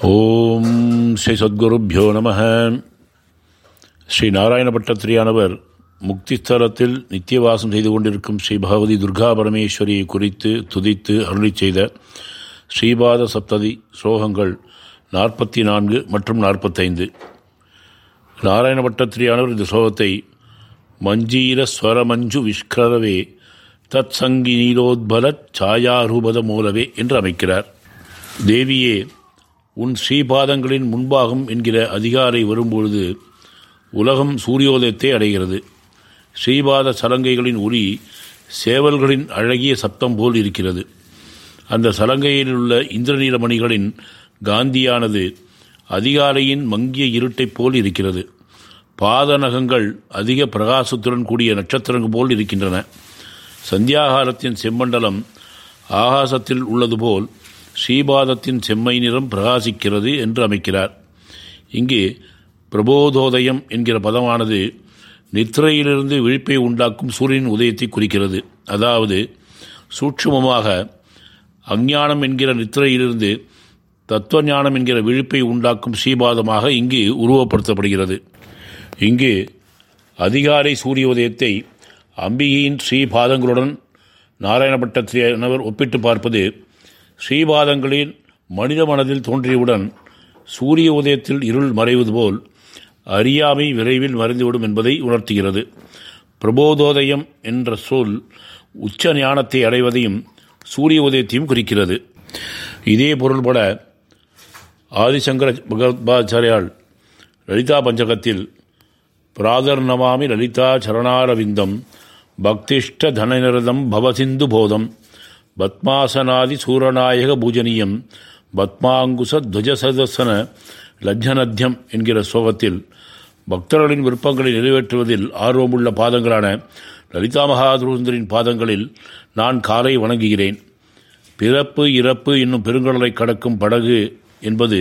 ஓம் ஸ்ரீ சத்குருப்பியோ நம ஸ்ரீ நாராயண பட்டத்திரியானவர் முக்திஸ்தலத்தில் நித்தியவாசம் செய்து கொண்டிருக்கும் ஸ்ரீ பகவதி துர்கா பரமேஸ்வரியை குறித்து துதித்து அருளி செய்த ஸ்ரீபாத சப்ததி ஸ்லோகங்கள் நாற்பத்தி நான்கு மற்றும் நாற்பத்தைந்து நாராயண பட்டத்திரியானவர் இந்த ஸ்லோகத்தை மஞ்சீர ஸ்வரமஞ்சு விஷ்கரவே தத் சங்கி நீலோத்பல சாயாரூபத மூலவே என்று அமைக்கிறார் தேவியே உன் ஸ்ரீபாதங்களின் முன்பாகம் என்கிற அதிகாரை வரும்பொழுது உலகம் சூரியோதயத்தை அடைகிறது ஸ்ரீபாத சலங்கைகளின் ஒளி சேவல்களின் அழகிய சப்தம் போல் இருக்கிறது அந்த சலங்கையில் உள்ள இந்திரநீலமணிகளின் காந்தியானது அதிகாலையின் மங்கிய இருட்டைப் போல் இருக்கிறது பாதநகங்கள் அதிக பிரகாசத்துடன் கூடிய நட்சத்திரங்கள் போல் இருக்கின்றன சந்தியாகாலத்தின் செம்மண்டலம் ஆகாசத்தில் உள்ளது போல் ஸ்ரீபாதத்தின் செம்மை நிறம் பிரகாசிக்கிறது என்று அமைக்கிறார் இங்கு பிரபோதோதயம் என்கிற பதமானது நித்திரையிலிருந்து விழிப்பை உண்டாக்கும் சூரியன் உதயத்தை குறிக்கிறது அதாவது சூட்சுமமாக அஞ்ஞானம் என்கிற நித்திரையிலிருந்து தத்துவஞானம் என்கிற விழிப்பை உண்டாக்கும் ஸ்ரீபாதமாக இங்கு உருவப்படுத்தப்படுகிறது இங்கு அதிகாலை சூரிய உதயத்தை அம்பிகையின் ஸ்ரீபாதங்களுடன் நாராயணபட்டத்திரியவர் ஒப்பிட்டு பார்ப்பது ஸ்ரீபாதங்களின் மனித மனதில் தோன்றியவுடன் சூரிய உதயத்தில் இருள் மறைவது போல் அறியாமை விரைவில் மறைந்துவிடும் என்பதை உணர்த்துகிறது பிரபோதோதயம் என்ற சொல் உச்ச ஞானத்தை அடைவதையும் சூரிய உதயத்தையும் குறிக்கிறது இதே பொருள்பட ஆதிசங்கர பகவத்பாச்சாரியால் லலிதா பஞ்சகத்தில் பிராதர் நமாமி லலிதா சரணாரவிந்தம் பக்திஷ்ட தனநிரதம் பவசிந்து போதம் பத்மாசனாதி சூரநாயக பூஜனீயம் பத்மாங்குச துவஜசதசன லஜ்ஜனத்தியம் என்கிற ஸ்லோகத்தில் பக்தர்களின் விருப்பங்களை நிறைவேற்றுவதில் ஆர்வமுள்ள பாதங்களான லலிதா மகாதுருந்தரின் பாதங்களில் நான் காலை வணங்குகிறேன் பிறப்பு இறப்பு என்னும் பெருங்கடலை கடக்கும் படகு என்பது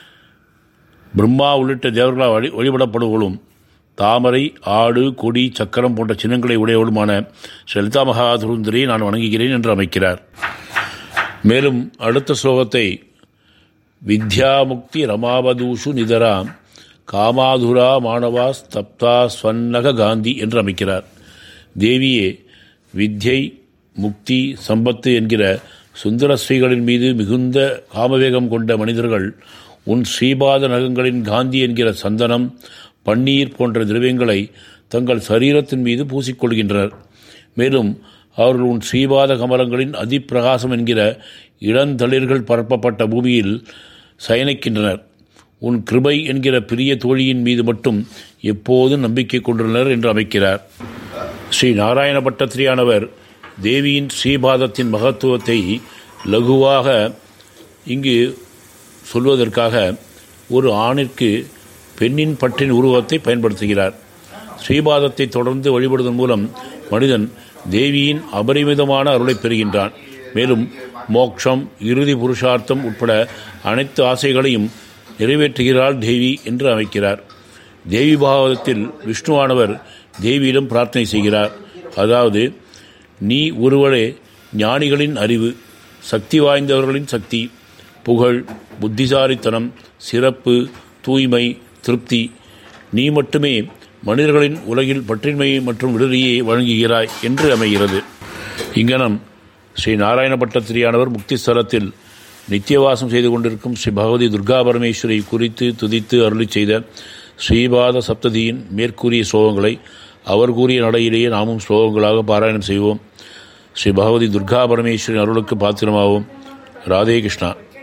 பிரம்மா உள்ளிட்ட தேவர்களால் வழி வழிபடப்படுவதும் தாமரை ஆடு கொடி சக்கரம் போன்ற சின்னங்களை உடையவளுமான லலிதா மகாதுருந்தரியை நான் வணங்குகிறேன் என்று அமைக்கிறார் மேலும் அடுத்த ஸ்லோகத்தை வித்யாமுக்தி ரமாவதூஷு நிதரா காமாதுரா மாணவா ஸ்தப்தா ஸ்வன்னக காந்தி என்று அமைக்கிறார் தேவியே வித்யை முக்தி சம்பத்து என்கிற சுந்தர ஸ்ரீகளின் மீது மிகுந்த காமவேகம் கொண்ட மனிதர்கள் உன் ஸ்ரீபாத நகங்களின் காந்தி என்கிற சந்தனம் பன்னீர் போன்ற திரவியங்களை தங்கள் சரீரத்தின் மீது பூசிக்கொள்கின்றனர் மேலும் அவர்கள் உன் ஸ்ரீபாத கமலங்களின் அதிப்பிரகாசம் என்கிற இளந்தளிர்கள் பரப்பப்பட்ட பூமியில் சயனிக்கின்றனர் உன் கிருபை என்கிற பிரிய தோழியின் மீது மட்டும் எப்போதும் நம்பிக்கை கொண்டுள்ளனர் என்று அமைக்கிறார் ஸ்ரீ நாராயண பட்டத்திரியானவர் தேவியின் ஸ்ரீபாதத்தின் மகத்துவத்தை லகுவாக இங்கு சொல்வதற்காக ஒரு ஆணிற்கு பெண்ணின் பற்றின் உருவத்தை பயன்படுத்துகிறார் ஸ்ரீபாதத்தை தொடர்ந்து வழிபடுவதன் மூலம் மனிதன் தேவியின் அபரிமிதமான அருளை பெறுகின்றான் மேலும் மோக்ஷம் இறுதி புருஷார்த்தம் உட்பட அனைத்து ஆசைகளையும் நிறைவேற்றுகிறாள் தேவி என்று அமைக்கிறார் தேவி பாகவதத்தில் விஷ்ணுவானவர் தேவியிடம் பிரார்த்தனை செய்கிறார் அதாவது நீ ஒருவரே ஞானிகளின் அறிவு சக்தி வாய்ந்தவர்களின் சக்தி புகழ் புத்திசாலித்தனம் சிறப்பு தூய்மை திருப்தி நீ மட்டுமே மனிதர்களின் உலகில் பற்றின்மை மற்றும் விடுதலையை வழங்குகிறாய் என்று அமைகிறது இங்கனம் ஸ்ரீ நாராயண பட்டத்திரியானவர் முக்திஸ்தலத்தில் நித்தியவாசம் செய்து கொண்டிருக்கும் ஸ்ரீ பகவதி துர்கா பரமேஸ்வரி குறித்து துதித்து அருளி செய்த ஸ்ரீபாத சப்ததியின் மேற்கூறிய ஸ்லோகங்களை அவர் கூறிய நடையிலேயே நாமும் ஸ்லோகங்களாக பாராயணம் செய்வோம் ஸ்ரீ பகவதி துர்கா பரமேஸ்வரின் அருளுக்கு பாத்திரமாவோம் ராதே கிருஷ்ணா